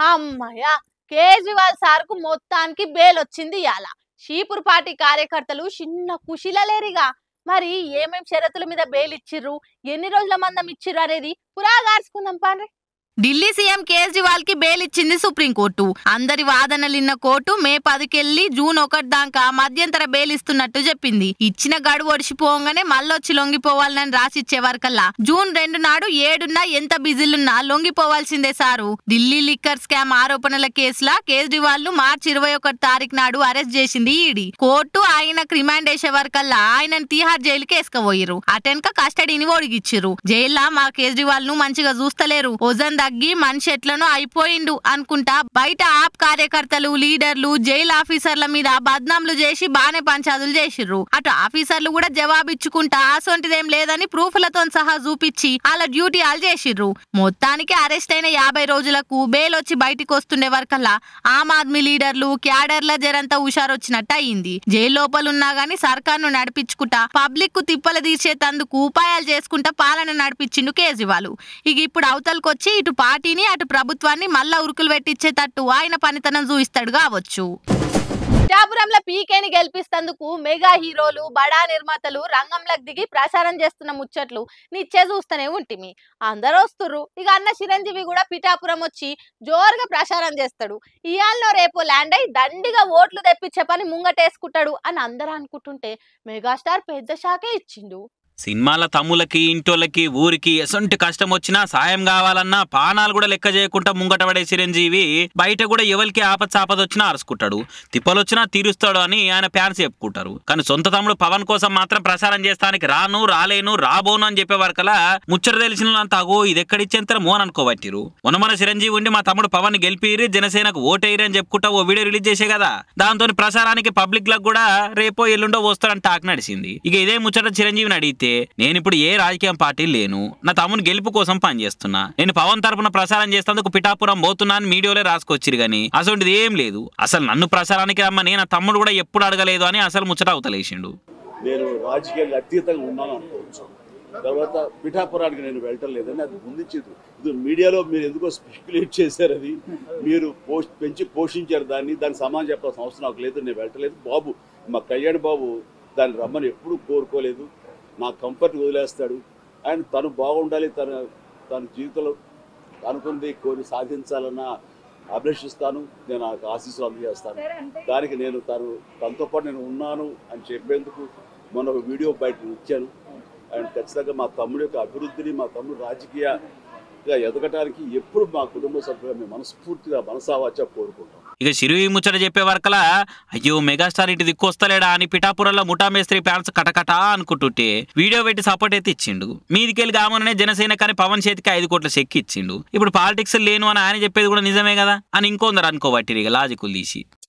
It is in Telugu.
అమ్మయ్య కేజ్రీవాల్ సార్కు మొత్తానికి బెయిల్ వచ్చింది ఇయాల షీపూర్ పార్టీ కార్యకర్తలు చిన్న కుషిలా లేరిగా మరి ఏమేం షరతుల మీద బెయిల్ ఇచ్చిర్రు ఎన్ని రోజుల మందం ఇచ్చిర్రు అనేది పురాగార్చుకుందాం పాండ్రి ఢిల్లీ సీఎం కేజ్రీవాల్ కి బెయిల్ ఇచ్చింది సుప్రీంకోర్టు అందరి వాదనలిన్న కోర్టు మే పదికెళ్లి జూన్ ఒకటి దాకా మధ్యంతర బెయిల్ ఇస్తున్నట్టు చెప్పింది ఇచ్చిన గడువు ఒడిసిపోగానే మళ్ళొచ్చి లొంగిపోవాలని రాసిచ్చే వరకల్లా జూన్ రెండు నాడు ఏడున్నా ఎంత బిజీలున్నా లొంగిపోవాల్సిందే సారు ఢిల్లీ లిక్కర్ స్కామ్ ఆరోపణల కేసులా కేజ్రీవాల్ ను మార్చి ఇరవై ఒకటి తారీఖు నాడు అరెస్ట్ చేసింది ఈడీ కోర్టు ఆయనకు రిమాండ్ వేసే వరకల్లా ఆయనను తీహార్ జైలుకి వేసుకపోయిర్రు అటెన్క కస్టడీని ఒడిగిచ్చిర్రు జైల్లో మా కేజ్రీవాల్ ను మంచిగా చూస్తలేరు ఓజన్ తగ్గి మనిషి ఎట్లనో అయిపోయిండు అనుకుంటా బయట ఆప్ కార్యకర్తలు లీడర్లు జైలు ఆఫీసర్ల మీద బద్నాంలు చేసి బానే పంచాదులు చేసిర్రు అటు ఆఫీసర్లు కూడా జవాబిచ్చుకుంటా అసొంటిదేం లేదని ప్రూఫ్లతో సహా చూపించి వాళ్ళ డ్యూటీ వాళ్ళు చేసిర్రు మొత్తానికి అరెస్ట్ అయిన యాభై రోజులకు బెయిల్ వచ్చి బయటికి వస్తుండే వరకల్లా ఆమ్ ఆద్మీ లీడర్లు క్యాడర్ల జరంతా హుషారొచ్చినట్టు అయింది జైలు లోపల ఉన్నా గానీ సర్కార్ను నడిపించుకుంటా పబ్లిక్ కు తిప్పలు తీర్చేతందుకు ఉపాయాలు చేసుకుంటా పాలన నడిపించిండు కేజ్రీవాల్ ఇక ఇప్పుడు అవతలకొచ్చి ఇటు పార్టీని అటు ప్రభుత్వాన్ని మళ్ళా ఉరుకులు పెట్టించేటట్టు ఆయన పనితనం చూయిస్తాడు కావచ్చు పిఠాపురంలో పీకేని గెలిపిస్తందుకు మెగా హీరోలు బడా నిర్మాతలు రంగంలోకి దిగి ప్రచారం చేస్తున్న ముచ్చట్లు నిచ్చే చూస్తూనే ఉంటిమి అందరూ వస్తుర్రు ఇక అన్న చిరంజీవి కూడా పిఠాపురం వచ్చి జోరుగా ప్రచారం చేస్తాడు ఇయాల్లో రేపు ల్యాండ్ అయి దండిగా ఓట్లు తెప్పించే పని ముంగటేసుకుంటాడు అని అందరూ అనుకుంటుంటే మెగాస్టార్ పెద్ద షాకే ఇచ్చిండు సినిమాల తమ్ములకి ఇంటోళ్ళకి ఊరికి ఎసొంటి కష్టం వచ్చినా సాయం కావాలన్నా పానాలు కూడా లెక్క చేయకుండా ముంగట పడే చిరంజీవి బయట కూడా ఎవరికి ఆపద ఆపద వచ్చినా అరుచుకుంటాడు తిప్పలొచ్చినా తీరుస్తాడు అని ఆయన ఫ్యాన్స్ చెప్పుకుంటారు కానీ సొంత తమ్ముడు పవన్ కోసం మాత్రం ప్రసారం చేస్తానికి రాను రాలేను రాబోను అని చెప్పే వరకలా ముచ్చట తెలిసిన వాళ్ళంతా అగో ఇది ఎక్కడిచ్చేంత మోన్ అనుకోబట్టిరు మొన్న మన చిరంజీవి ఉండి మా తమ్ముడు పవన్ గెలిపిరి జనసేనకు ఓటేయరి అని చెప్పుకుంటా ఓ వీడియో రిలీజ్ చేసే కదా దాంతో ప్రసారానికి పబ్లిక్ లకు కూడా రేపో ఎల్లుండో వస్తాడని టాక్ నడిచింది ఇక ఇదే ముచ్చట చిరంజీవిని అడిగితే నేను ఇప్పుడు ఏ రాజకీయ పార్టీ లేను నా తమ్ముని గెలుపు కోసం పనిచేస్తున్నా నేను పవన్ తరపున ప్రసారం చేస్తేందుకు పిఠాపురం పోతున్నా అని మీడియోలో రాసుకొచ్చిరు గాని అసలు ఏం లేదు అసలు నన్ను ప్రసారానికి రమ్మని నా తమ్ముడు కూడా ఎప్పుడు అడగలేదు అని అసలు ముచ్చట అవతలేసిండు నేను రాజకీయాలకు అతీతంగా ఉన్నాను అనుకోవచ్చు తర్వాత పిఠాపురానికి నేను వెళ్ళటం లేదని అది ముందుంచేది ఇది మీడియాలో మీరు ఎందుకో స్పెక్యులేట్ చేశారు అది మీరు పోష్ పెంచి పోషించారు దాన్ని దానికి సమానం చెప్పాల్సిన అవసరం నాకు లేదు నేను వెళ్ళటలేదు బాబు మా కళ్యాణ్ బాబు దాన్ని రమ్మని ఎప్పుడూ కోరుకోలేదు నా కంఫర్ట్ వదిలేస్తాడు అండ్ తను బాగుండాలి తన తన జీవితంలో అనుకుంది కొన్ని సాధించాలన్న అభిలషిస్తాను నేను ఆ ఆశీస్సులు అందజేస్తాను దానికి నేను తను తనతో పాటు నేను ఉన్నాను అని చెప్పేందుకు మొన్న ఒక వీడియో బయట ఇచ్చాను అండ్ ఖచ్చితంగా మా తమ్ముడు యొక్క అభివృద్ధిని మా తమ్ముడు రాజకీయంగా ఎదగటానికి ఎప్పుడు మా కుటుంబ సభ్యులు మేము మనస్ఫూర్తిగా మనసావాచ కోరుకుంటాం ఇక చిరు ఈ ముచ్చట చెప్పే వరకలా అయ్యో మెగాస్టార్ ఇటు దిక్కు వస్తలేడా అని పిఠాపురంలో ముఠా మేస్త్రి ఫ్యాన్స్ కటకటా అనుకుంటుంటే వీడియో పెట్టి సపోర్ట్ అయితే ఇచ్చిండు మీదికెళ్ళి కామనే జనసేన కానీ పవన్ చేతికి ఐదు కోట్ల చెక్ ఇచ్చిండు ఇప్పుడు పాలిటిక్స్ లేను అని ఆయన చెప్పేది కూడా నిజమే కదా అని ఇంకొందరు అనుకోబట్టి ఇక లాజికులు తీసి